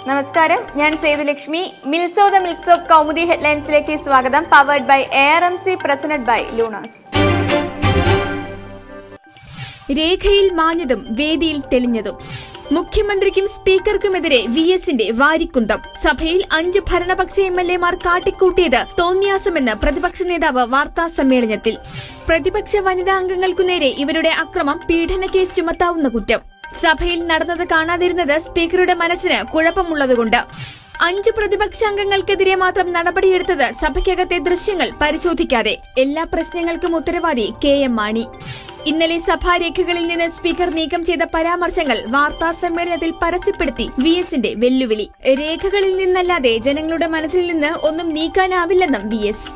നമസ്കാരം ഞാൻ സേതുലക്ഷ്മി മിൽസ് ഓഫ് ദ മിൽക്സ് ഓഫ് കൗമുദി ഹെഡ്ലൈൻസിലേക്ക് സ്വാഗതം powered by A R M C presented by Lunars രേഖയിൽ മാഞ്ഞതും വേദിയിൽ തെളിഞ്ഞതും മുഖ്യമന്ത്രിക്കും സ്പീക്കർക്കുമെതിരെ വി എസിന്റെ വാരിക്കുന്തം സഭയിൽ അഞ്ച് ഭരണപക്ഷ എം എൽ എമാർ കാട്ടിക്കൂട്ടിയത് തോന്നിയാസമെന്ന് പ്രതിപക്ഷ നേതാവ് വാർത്താ സമ്മേളനത്തിൽ പ്രതിപക്ഷ വനിതാ അംഗങ്ങൾക്കു നേരെ ഇവരുടെ അക്രമം പീഡന കേസ് ചുമത്താവുന്ന കുറ്റം സഭയിൽ നടന്നത് കാണാതിരുന്നത് സ്പീക്കറുടെ മനസ്സിന് കുഴപ്പമുള്ളതുകൊണ്ട് അഞ്ച് പ്രതിപക്ഷ അംഗങ്ങൾക്കെതിരെ മാത്രം നടപടിയെടുത്തത് സഭയ്ക്കകത്തെ ദൃശ്യങ്ങൾ പരിശോധിക്കാതെ എല്ലാ പ്രശ്നങ്ങൾക്കും ഉത്തരവാദി കെ എം മാണി ഇന്നലെ സഭാരേഖകളിൽ നിന്ന് സ്പീക്കർ നീക്കം ചെയ്ത പരാമർശങ്ങൾ വാർത്താ സമ്മേളനത്തിൽ പരസ്യപ്പെടുത്തി വി എസിന്റെ വെല്ലുവിളി രേഖകളിൽ നിന്നല്ലാതെ ജനങ്ങളുടെ മനസ്സിൽ നിന്ന് ഒന്നും നീക്കാനാവില്ലെന്നും വി എസ്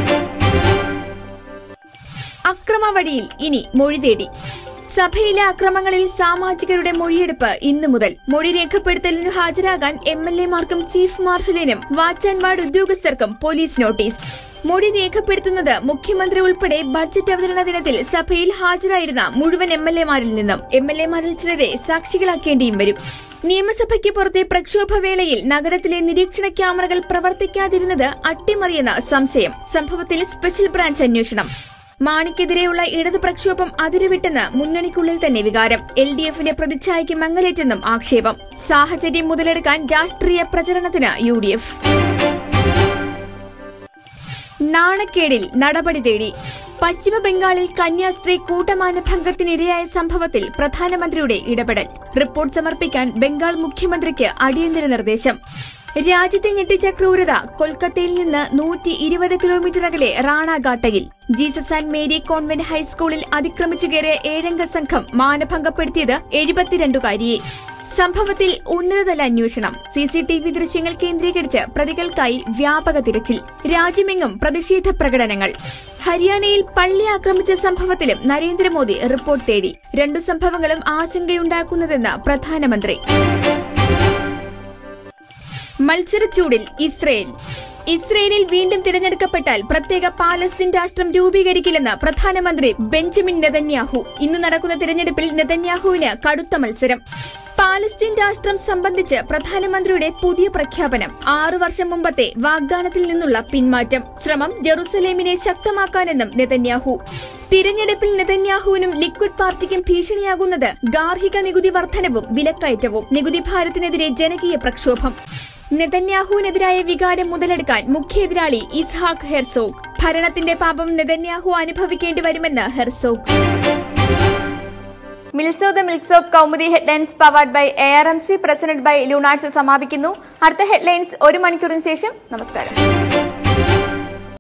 അക്രമവഴിയിൽ ഇനി മൊഴി തേടി സഭയിലെ അക്രമങ്ങളിൽ സാമാജികരുടെ മൊഴിയെടുപ്പ് ഇന്നു മുതൽ മൊഴി രേഖപ്പെടുത്തലിന് ഹാജരാകാൻ എം എൽ എമാർക്കും ചീഫ് മാർഷലിനും വാച്ച് ആൻഡ് വാർഡ് ഉദ്യോഗസ്ഥർക്കും പോലീസ് നോട്ടീസ് മൊഴി രേഖപ്പെടുത്തുന്നത് മുഖ്യമന്ത്രി ഉൾപ്പെടെ ബഡ്ജറ്റ് അവതരണ ദിനത്തിൽ സഭയിൽ ഹാജരായിരുന്ന മുഴുവൻ എം എൽ എമാരിൽ നിന്നും എം എൽ എമാരിൽ ചിലരെ സാക്ഷികളാക്കേണ്ടിയും വരും നിയമസഭയ്ക്ക് പുറത്തെ പ്രക്ഷോഭവേളയിൽ നഗരത്തിലെ നിരീക്ഷണ ക്യാമറകൾ പ്രവർത്തിക്കാതിരുന്നത് അട്ടിമറിയെന്ന സംശയം സംഭവത്തിൽ സ്പെഷ്യൽ ബ്രാഞ്ച് അന്വേഷണം മാണിക്കെതിരെയുള്ള ഇടതു പ്രക്ഷോഭം അതിരുവിട്ടെന്ന് മുന്നണിക്കുള്ളിൽ തന്നെ വികാരം എൽ ഡി എഫിന്റെ പ്രതിച്ഛായയ്ക്ക് മങ്ങലേറ്റെന്നും ആക്ഷേപം സാഹചര്യം മുതലെടുക്കാൻ രാഷ്ട്രീയ പ്രചരണത്തിന് യു ഡി എഫ് നാണക്കേടിൽ നടപടി തേടി പശ്ചിമ ബംഗാളിൽ കന്യാസ്ത്രീ കൂട്ടമാനഭംഗത്തിനിരയായ സംഭവത്തിൽ പ്രധാനമന്ത്രിയുടെ ഇടപെടൽ റിപ്പോർട്ട് സമർപ്പിക്കാൻ ബംഗാൾ മുഖ്യമന്ത്രിക്ക് അടിയന്തര നിർദ്ദേശം രാജ്യത്തെ ഞെട്ടിച്ച ക്രൂരത കൊൽക്കത്തയിൽ നിന്ന് നൂറ്റി ഇരുപത് കിലോമീറ്റർ അകലെ റാണാഘാട്ടയിൽ ജീസസ് ആൻഡ് മേരി കോൺവെന്റ് ഹൈസ്കൂളിൽ അതിക്രമിച്ചു കയറിയ ഏഴംഗ സംഘം മാനഭംഗപ്പെടുത്തിയത് എഴുപത്തിരണ്ടുകാരിയെ സംഭവത്തിൽ ഉന്നതതല അന്വേഷണം സി സി ടി വി ദൃശ്യങ്ങൾ കേന്ദ്രീകരിച്ച് പ്രതികൾക്കായി വ്യാപക തിരച്ചിൽ രാജ്യമെങ്ങും പ്രതിഷേധ പ്രകടനങ്ങൾ ഹരിയാനയിൽ പള്ളി ആക്രമിച്ച സംഭവത്തിലും നരേന്ദ്രമോദി റിപ്പോർട്ട് തേടി രണ്ടു സംഭവങ്ങളും ആശങ്കയുണ്ടാക്കുന്നതെന്ന് പ്രധാനമന്ത്രി മത്സരച്ചൂടിൽ ഇസ്രയേൽ ഇസ്രയേലിൽ വീണ്ടും തിരഞ്ഞെടുക്കപ്പെട്ടാൽ പ്രത്യേക പാലസ്തീൻ രാഷ്ട്രം രൂപീകരിക്കില്ലെന്ന് പ്രധാനമന്ത്രി ബെഞ്ചമിൻ നെതന്യാഹു ഇന്ന് നടക്കുന്ന തിരഞ്ഞെടുപ്പിൽ നെതന്യാഹുവിന് കടുത്ത മത്സരം പാലസ്തീൻ രാഷ്ട്രം സംബന്ധിച്ച് പ്രധാനമന്ത്രിയുടെ പുതിയ പ്രഖ്യാപനം ആറു വർഷം മുമ്പത്തെ വാഗ്ദാനത്തിൽ നിന്നുള്ള പിന്മാറ്റം ശ്രമം ജെറുസലേമിനെ ശക്തമാക്കാനെന്നും നെതന്യാഹു തിരഞ്ഞെടുപ്പിൽ നെതന്യാഹുവിനും ലിക്വിഡ് പാർട്ടിക്കും ഭീഷണിയാകുന്നത് ഗാർഹിക നികുതി വർധനവും വിലക്കയറ്റവും നികുതി ഭാരത്തിനെതിരെ ജനകീയ പ്രക്ഷോഭം നെതന്യാഹുവിനെതിരായ വികാരം മുതലെടുക്കാൻ മുഖ്യ എതിരാളി ഇസ്ഹാഖ് ഹെർസോഗ് ഭരണത്തിന്റെ പാപം നെതന്യാഹു അനുഭവിക്കേണ്ടി വരുമെന്ന് ഹെർസോഗ് മിൽസ് ഓഫ് ദ മിൽക്സ് ഓഫ് Kaumudi headlines powered by A R M C presented by Lunars സമാപിക്കുന്നു അടുത്ത ഹെഡ്ലൈൻസ് ഒരു മണിക്കൂറിന് ശേഷം നമസ്കാരം